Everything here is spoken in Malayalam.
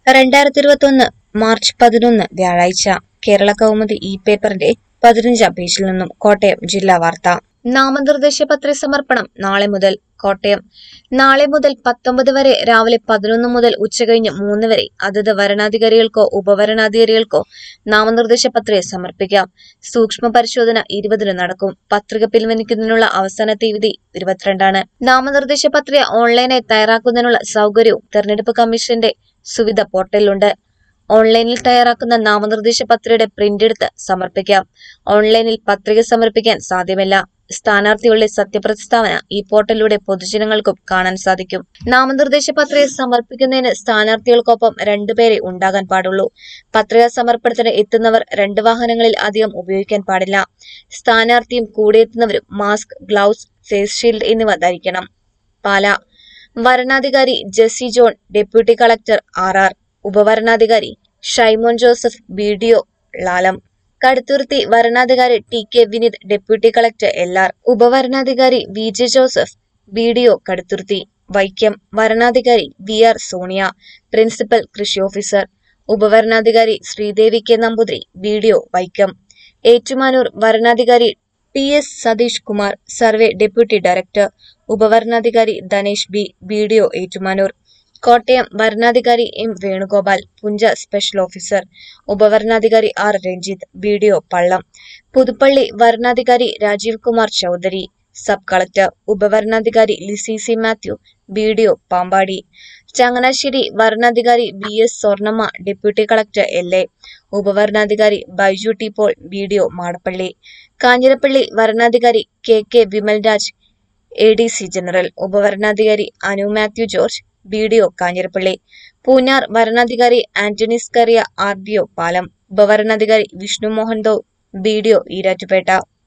രണ്ടായിരത്തി ഇരുപത്തൊന്ന് മാർച്ച് പതിനൊന്ന് വ്യാഴാഴ്ച കേരള കൗമുദി ഇ പേപ്പറിന്റെ പതിനഞ്ചാം പേജിൽ നിന്നും കോട്ടയം ജില്ലാ വാർത്ത നാമനിർദ്ദേശ പത്ര സമർപ്പണം നാളെ മുതൽ കോട്ടയം നാളെ മുതൽ പത്തൊമ്പത് വരെ രാവിലെ പതിനൊന്ന് മുതൽ ഉച്ചകഴിഞ്ഞ് മൂന്ന് വരെ അതത് വരണാധികാരികൾക്കോ ഉപവരണാധികാരികൾക്കോ നാമനിർദ്ദേശ പത്രിക സമർപ്പിക്കാം സൂക്ഷ്മ പരിശോധന ഇരുപതിന് നടക്കും പത്രിക പിൻവലിക്കുന്നതിനുള്ള അവസാന തീയതി ഇരുപത്തിരണ്ടാണ് നാമനിർദ്ദേശ പത്രിക ഓൺലൈനായി തയ്യാറാക്കുന്നതിനുള്ള സൗകര്യവും തെരഞ്ഞെടുപ്പ് കമ്മീഷന്റെ സുവിധ പോർട്ടലിലുണ്ട് ഓൺലൈനിൽ തയ്യാറാക്കുന്ന നാമനിർദ്ദേശ പത്രികയുടെ പ്രിന്റ് എടുത്ത് സമർപ്പിക്കാം ഓൺലൈനിൽ പത്രിക സമർപ്പിക്കാൻ സാധ്യമല്ല സ്ഥാനാർത്ഥികളുടെ സത്യപ്രസ്താവന ഈ പോർട്ടലിലൂടെ പൊതുജനങ്ങൾക്കും കാണാൻ സാധിക്കും നാമനിർദ്ദേശ പത്രിക സമർപ്പിക്കുന്നതിന് സ്ഥാനാർത്ഥികൾക്കൊപ്പം രണ്ടുപേരെ ഉണ്ടാകാൻ പാടുള്ളൂ പത്രിക സമർപ്പണത്തിന് എത്തുന്നവർ രണ്ട് വാഹനങ്ങളിൽ അധികം ഉപയോഗിക്കാൻ പാടില്ല സ്ഥാനാർത്ഥിയും കൂടെ എത്തുന്നവരും മാസ്ക് ഗ്ലൗസ് ഫേസ് ഷീൽഡ് എന്നിവ ധരിക്കണം പാല വരണാധികാരി Jessy John deputy collector R R ഉപവരണാധികാരി Shaimon Joseph B D O Lalam Kaduthuruthy വരണാധികാരി T K Vineeth deputy collector L R ഉപവരണാധികാരി V J Joseph B D O Kaduthuruthy Vaikom വരണാധികാരി വി ആർ സോണിയ പ്രിൻസിപ്പൽ കൃഷി ഓഫീസർ ഉപവരണാധികാരി Sreedevi K Namboothiri B D O Vaikom Ettumanoor വരണാധികാരി T S Satheesh Kumar survey deputy director ഉപവരണാധികാരി Dhanesh B B D O Ettumanoor Kottayam വരണാധികാരി M Venugopal Puncha special officer ഉപവരണാധികാരി R Ranjith B D O Pallam Puthuppally വരണാധികാരി രാജീവ് കുമാർ ചൌധരി സബ് കളക്ടർ ഉപവരണാധികാരി Lissy C Mathew B D O Pampady Changanassery വരണാധികാരി B S Swarnamma deputy collector L A ഉപവരണാധികാരി Biju T Paul B D O Madappally Kanjirappally വരണാധികാരി K K Vimal Raj A D C general ഉപവരണാധികാരി Anu Mathew George B D O Kanjirappally Poonjar വരണാധികാരി Antony Scaria R D O Palam ഉപവരണാധികാരി വിഷ്ണു മോഹൻ ദോ ബി ഡി ഒ ഈരാറ്റുപേട്ട